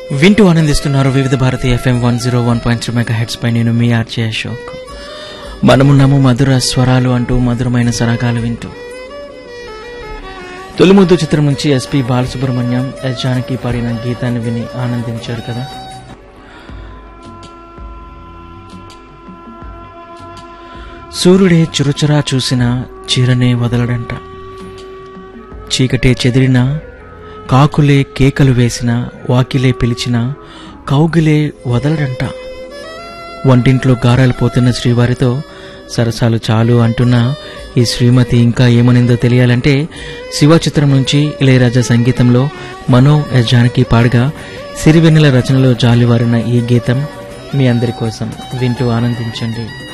వింటూ ఆనందిస్తున్నారు Vividh Bharati FM one zero one point three mega hertz పై నేను మీ ఆర్జే అశోక్ మనమున్నాము మధుర స్వరాలు అంటూ మధురమైన సరాగాలు వింటూ తొలిముద్దు చిత్రం నుంచి ఎస్పి బాలసుబ్రహ్మణ్యం ఎస్ జానకి పాడిన గీతాన్ని విని ఆనందించారు కదా సూర్యుడే చురుచురా చూసిన చీరనే వదలడంట చీకటే చెదిరిన కాకులే కేకలు వేసిన వాకిలే పిలిచిన కౌగిలే వదలడంట వంటింట్లో గారాలు పోతున్న శ్రీవారితో సరసాలు చాలు అంటున్న ఈ శ్రీమతి ఇంకా ఏమనిందో తెలియాలంటే శివ చిత్రం నుంచి ఇళయరాజా సంగీతంలో మనో ఎస్ జానకి పాడగా సిరివెన్నెల రచనలో జాలివారిన ఈ గీతం మీ అందరి కోసం వింటూ ఆనందించండి